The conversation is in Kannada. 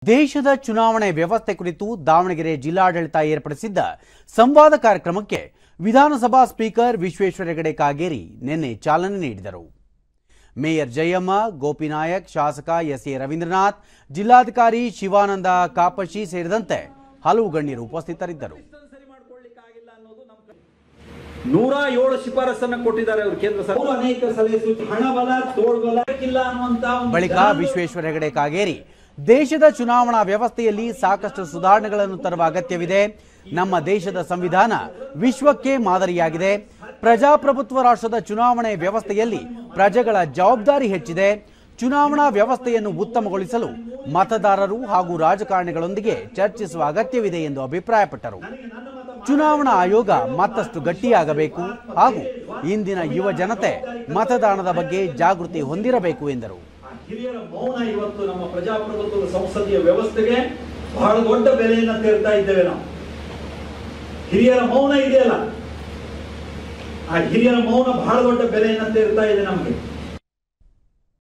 ದೇಶದ ಚುನಾವಣೆ ವ್ಯವಸ್ಥೆ ಕುರಿತು ದಾವಣಗೆರೆ ಜಿಲ್ಲಾಡಳಿತ ಏರ್ಪಡಿಸಿದ್ದ ಸಂವಾದ ಕಾರ್ಯಕ್ರಮಕ್ಕೆ ವಿಧಾನಸಭಾ ಸ್ಪೀಕರ್ ವಿಶ್ವೇಶ್ವರ ಹೆಗಡೆ ಕಾಗೇರಿ ನಿನ್ನೆ ಚಾಲನೆ ನೀಡಿದರು ಮೇಯರ್ ಜಯಮ್ಮ ಗೋಪಿನಾಯಕ್ ಶಾಸಕ ಎಸ್ ಎ ರವೀಂದ್ರನಾಥ್ ಜಿಲ್ಲಾಧಿಕಾರಿ ಶಿವಾನಂದ ಕಾಪಶಿ ಸೇರಿದಂತೆ ಹಲವು ಗಣ್ಯರು ಉಪಸ್ಥಿತರಿದ್ದರು ನೂರ ಏಳು ಶಿಫಾರಸನ್ನ ಕೊಟ್ಟಿದ್ದಾರೆ ಅವರು ಕೇಂದ್ರ ಸರ್ಕಾರ ಅನೇಕ ಸಲಹೆ ಸೂಚನೆ ಹಣಬಲ ತೋಳ್ಬಲ ಇಲ್ಲ ಅನ್ನುವಂತ ಒಂದು ಬಳಿಕ ವಿಧಾನ- ವಿಶ್ವೇಶ್ವರ ಹೆಗಡೆ ಕಾಗೇರಿ ದೇಶದ ಚುನಾವಣಾ ವ್ಯವಸ್ಥೆಯಲ್ಲಿ ಸಾಕಷ್ಟು ಸುಧಾರಣೆಗಳನ್ನು ತರುವ ಅಗತ್ಯವಿದೆ ನಮ್ಮ ದೇಶದ ಸಂವಿಧಾನ ವಿಶ್ವಕ್ಕೆ ಮಾದರಿಯಾಗಿದೆ ಪ್ರಜಾಪ್ರಭುತ್ವ ರಾಷ್ಟ್ರದ ಚುನಾವಣೆ ವ್ಯವಸ್ಥೆಯಲ್ಲಿ ಪ್ರಜೆಗಳ ಜವಾಬ್ದಾರಿ ಹೆಚ್ಚಿದೆ ಚುನಾವಣಾ ವ್ಯವಸ್ಥೆಯನ್ನು ಉತ್ತಮಗೊಳಿಸಲು ಮತದಾರರು ಹಾಗೂ ರಾಜಕಾರಣಿಗಳೊಂದಿಗೆ ಚರ್ಚಿಸುವ ಅಗತ್ಯವಿದೆ ಎಂದು ಅಭಿಪ್ರಾಯಪಟ್ಟರು ಚುನಾವಣಾ ಆಯೋಗ ಮತ್ತಷ್ಟು ಗಟ್ಟಿಯಾಗಬೇಕು ಹಾಗೂ ಇಂದಿನ ಯುವ ಜನತೆ ಮತದಾನದ ಬಗ್ಗೆ ಜಾಗೃತಿ ಹೊಂದಿರಬೇಕು ಎಂದರು ಆ ಹಿರಿಯರ ಮೌನ ಇವತ್ತು ನಮ್ಮ ಪ್ರಜಾಪ್ರಭುತ್ವದ ಸಂಸದೀಯ ವ್ಯವಸ್ಥೆಗೆ ಬಹಳ ದೊಡ್ಡ ಬೆಲೆಯನ್ನ ತೆರ್ತಾ ಇದ್ದೇವೆ ನಾವು ಹಿರಿಯರ ಮೌನ ಇದೆಯಲ್ಲ ಆ ಹಿರಿಯರ ಮೌನ ಬಹಳ ದೊಡ್ಡ ಬೆಲೆಯನ್ನ ತೆರ್ತಾ ಇದೆ ನಮಗೆ